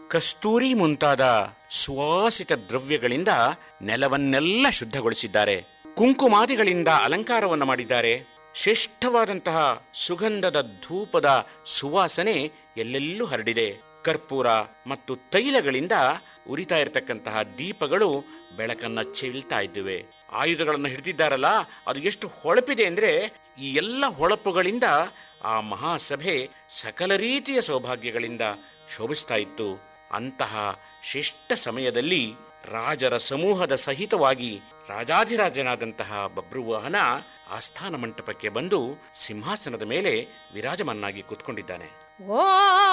ಕಸ್ತೂರಿ ಮುಂತಾದ ಸುವಾಸಿತ ದ್ರವ್ಯಗಳಿಂದ ನೆಲವನ್ನೆಲ್ಲ ಶುದ್ಧಗೊಳಿಸಿದ್ದಾರೆ ಕುಂಕುಮಾದಿಗಳಿಂದ ಅಲಂಕಾರವನ್ನು ಮಾಡಿದ್ದಾರೆ ಶ್ರೇಷ್ಠವಾದಂತಹ ಸುಗಂಧದ ಧೂಪದ ಸುವಾಸನೆ ಎಲ್ಲೆಲ್ಲೂ ಹರಡಿದೆ ಕರ್ಪೂರ ಮತ್ತು ತೈಲಗಳಿಂದ ಉರಿತಾ ಇರತಕ್ಕಂತಹ ದೀಪಗಳು ಬೆಳಕನ್ನ ಚೆಲ್ತಾ ಇದ್ದಿವೆ ಆಯುಧಗಳನ್ನು ಹಿಡಿದಿದ್ದಾರಲ್ಲ ಅದು ಎಷ್ಟು ಹೊಳಪಿದೆ ಅಂದ್ರೆ ಈ ಎಲ್ಲ ಹೊಳಪುಗಳಿಂದ ಆ ಮಹಾಸಭೆ ಸಕಲ ರೀತಿಯ ಸೌಭಾಗ್ಯಗಳಿಂದ ಶೋಭಿಸ್ತಾ ಇತ್ತು ಅಂತಹ ಶ್ರೇಷ್ಠ ಸಮಯದಲ್ಲಿ ರಾಜರ ಸಮೂಹದ ಸಹಿತವಾಗಿ ರಾಜಾಧಿರಾಜನಾದಂತಹ ಬಬ್ರುವಾಹನ ಆಸ್ಥಾನ ಮಂಟಪಕ್ಕೆ ಬಂದು ಸಿಂಹಾಸನದ ಮೇಲೆ ವಿರಾಜಮನ್ನಾಗಿ ಕೂತ್ಕೊಂಡಿದ್ದಾನೆ ಓ